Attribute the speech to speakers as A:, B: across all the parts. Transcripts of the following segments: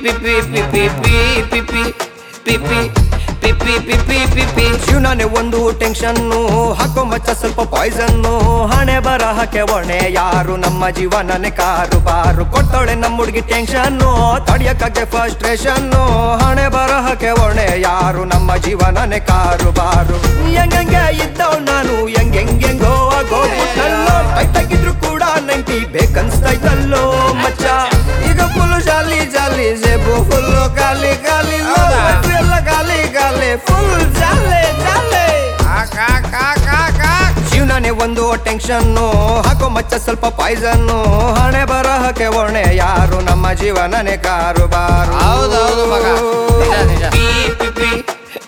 A: ಜೀವನನೇ ಒಂದು ಟೆನ್ಷನ್ನು ಹಾಕೋ ಮಚ್ಚ ಸ್ವಲ್ಪ ಪಾಯ್ಸನ್ನು ಹಣೆ ಬರಹಕ್ಕೆ ಒಣೆ ಯಾರು ನಮ್ಮ ಜೀವನನೇ ಕಾರು ಬಾರು ಕೊಟ್ಟೋಳೆ ನಮ್ಮ ಹುಡುಗಿ ಟೆನ್ಷನ್ನು ತಡಿಯಕ್ಕಾಗೆ ಫ್ರಸ್ಟ್ರೇಷನ್ನು ಹಣೆ ಬರಹಕ್ಕೆ ಒಣೆ ಯಾರು ನಮ್ಮ ಜೀವನನೇ ಕಾರು ಬಾರು ಹೆಂಗೆ ಇದ್ದವ್ ನಾನು ಹೆಂಗೆಂಗೆಂಗೋ ಆಗೋಗ್ಬಿಟ್ಟಲ್ಲೋ ಟೈಟಾಗಿದ್ರು ಕೂಡ ನೈಂಟಿ ಬೇಕನ್ಸ್ತಾಯ್ತಲ್ಲೋ ಮಚ್ಚ ಈಗ ಫುಲ್ ಜಾಲಿ ಜಾಲಿ ಜೇಬು ಫುಲ್ ಖಾಲಿ ಖಾಲಿ
B: ಹೌದಾ?
A: life ಎಲ್ಲ ಖಾಲಿ ಖಾಲಿ ಫುಲ್ ಜಾಲೆ ಜಾಲೆ ಜೀವನನೇ ಒಂದು ಟೆನ್ಷನ್ನು ಹಾಕೋ ಮಚ್ಚ ಸ್ವಲ್ಪ ಪಾಯ್ಸನ್ನು ಹಣೆ ಬರಹಕ್ಕೆ ಒಣೆ ಯಾರು ನಮ್ಮ ಜೀವನನೇ ಕಾರು ಬಾರು
B: ಹೌದೌದು ಮಗ. ನಿಜ, ನಿಜ.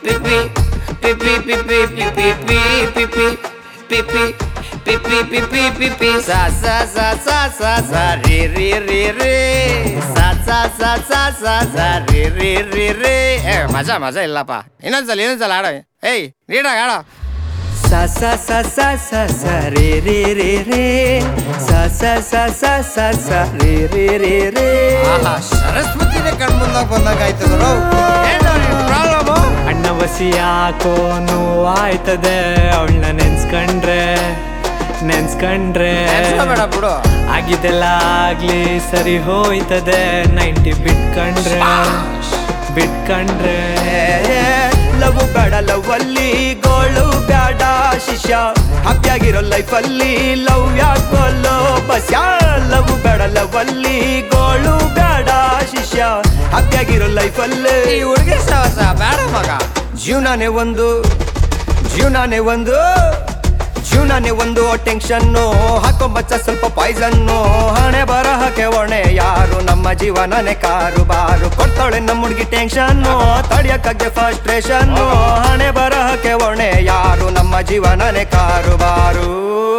A: ಸಾ ಸಾ ಸಾ ಸಾ ಸಾ ಸಾ ರೀ ರೀ ರೀ ರೀ ಸಾ ಸಾ ಸಾ ಸಾ ಸಾ ಸಾ ರೀ ರೀ ರೀ ರೀ
B: ಏ ಮಜಾ ಮಜಾ ಇಲ್ಲಪ್ಪ ಇನ್ನೊಂದ್ಸಲ ಇನ್ನೊಂದ್ಸಲ ಆಡ ಏಯ್ ನೀಡಾಗ ಆಡ
A: ಸಾ ಸಾ ಸಾ ಸಾ ಸಾ ಸಾ ರೀ ರೀ ರೀ ರೀ ಸಾ ಸಾ ಸಾ ಸಾ ಸಾ ಸಾ ರೀ ರೀ ರೀ ರೀ
B: ಆಹಾ ಸರಸ್ವತಿನೇ ಕಣ್ಮುಂದಾಗ ಬಂದಾಗ ಆಯ್ತು ಗುರು ಏನು ಪ್ರಾಬ್ಲಮು
C: ಅಣ್ಣ ಬಸಿ ಯಾಕೋ ನೋವಾಯ್ತದೆ ಅವಳನ್ನ ನೆನ್ಸ್ಕೊಂಡ್ರೆ ನೆನ್ಸ್ಕೊಂಡ್ರೆ
B: ಬೇಡ ಬಿಡು
C: ಆಗಿದ್ದೆಲ್ಲ ಆಗ್ಲಿ ಸರಿ ಹೋಯ್ತದೆ ನೈಂಟಿ ಬಿಟ್ಕೊಂಡ್ರೆ ಬಿಟ್ಕೊಂಡ್ರೆ
A: ಲವ್ ಬೇಡ ಲವ್ ಅಲ್ಲಿ ಗೋಳು ಬೇಡ ಶಿಷ್ಯ ಹ್ಯಾಪಿಯಾಗಿರೋ ಲೈಫ್ ಅಲ್ಲಿ ಲವ್ ಯಾಕೋಲೋ ಬಸ್ಯ ಲವ್ ಬೇಡ ಲವ್ ಅಲ್ಲಿ ಗೋಳು ಬೇಡ ಶಿಷ್ಯ ಹ್ಯಾಪಿಯಾಗಿರೋ ಲೈಫ್ ಅಲ್ಲಿ
B: ಈ ಹುಡುಗಿ ಸಹವಾಸ ಬೇಡ ಮಗ
A: ಜೀವನನೇ ಒಂದು ಜೀವನನೇ ಒಂದು ಜೀವನನೇ ಒಂದು ಟೆನ್ಷನ್ನು ಹಾಕೋ ಮಚ್ಚ ಸ್ವಲ್ಪ ಪಾಯ್ಸನ್ನು ಹಣೆ ಬರಹಕ್ಕೆ ಒಣೆ ಯಾರು ನಮ್ಮ ಜೀವನನೇ ಕಾರು ಬಾರು ಕೊಡ್ತಾಳೆ ನಮ್ಮ ಹುಡುಗಿ ಟೆನ್ಷನ್ನು ತಡಿಯಕ್ಕಾಗೆ ಫ್ರಸ್ಟ್ರೇಷನ್ನು ಹಣೆ ಬರಹಕ್ಕೆ ಒಣೆ ಯಾರು ನಮ್ಮ ಜೀವನನೇ ಕಾರು ಬಾರು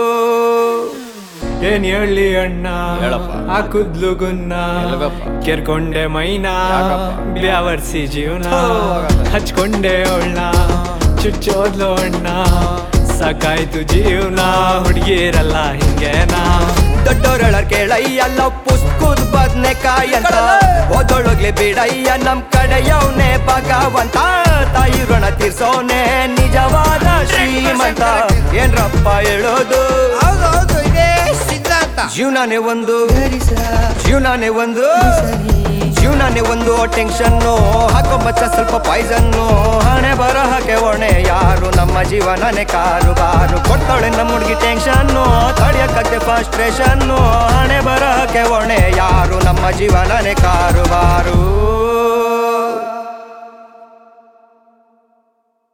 C: ಏನ್ ಹೇಳಿ ಅಣ್ಣ
B: ಹೇಳಪ್ಪ.
C: ಆ ಕುದ್ಲು ಗುನ್ನ
B: ಎಲ್ಗಪ್ಪ?
C: ಕೆರ್ಕೊಂಡೆ ಮೈನಾ
B: ಯಾಕಪ್ಪ?
C: ಬ್ಯಾವರ್ಸಿ ಜೀವನ
B: ಥೂ, ಹೋಗತ್ತೆ.
C: ಹಚ್ಕೊಂಡೆ ಅವಳನ್ನ ಚುಚ್ಚೋದ್ಲು ಅಣ್ಣ ಸಾಕಾಯ್ತು ಜೀವನ ಹುಡುಗಿರಲ್ಲ ಹಿಂಗೇನಾ
A: ದೊಡ್ಡೋರಳ ಕೇಳಯ್ಯ ಪುಸ್ತಕದ ಬದ್ನೆಕಾಯಿ ಅಂತ ಓದೊಳಗ್ಲಿ ಬಿಡಯ್ಯ ನಮ್ ಕಡೆಯವನೇ ಭಗವಂತ ತಾಯಿ ಋಣ ತೀರ್ಸೋನೆ ನಿಜವಾದ ಶ್ರೀಮಂತ ಏನ್ರಪ್ಪ ಹೇಳೋದು
B: ಹೌದು ಹೌದು ಇದೇ ಸಿದ್ಧಾಂತ
A: ಜೀವನನೇ ಒಂದು ಜೀವನನೇ ಒಂದು ಜೀವನನೇ ಒಂದು ಟೆನ್ಷನ್ನು ಹಾಕೋ ಬಚ್ಚ ಸ್ವಲ್ಪ ಪಾಯ್ಸನ್ನು ಹಣೆ ಬರಹಕ್ಕೆ ಒಣೆ ಯಾರು ನಮ್ಮ ಜೀವನನೇ ಕಾರು ಬಾರು ಕೊಡ್ತಾಳೆ ನಮ್ಮ ಹುಡುಗಿ ಟೆನ್ಷನ್ನು ತಡಿಯಕ್ಕಾಗ್ದೆ ಫ್ರಸ್ಟ್ರೇಷನ್ನು ಹಣೆ ಬರಹಕ್ಕೆ ಒಣೆ ಯಾರು ನಮ್ಮ ಜೀವನನೇ ಕಾರು ಬಾರು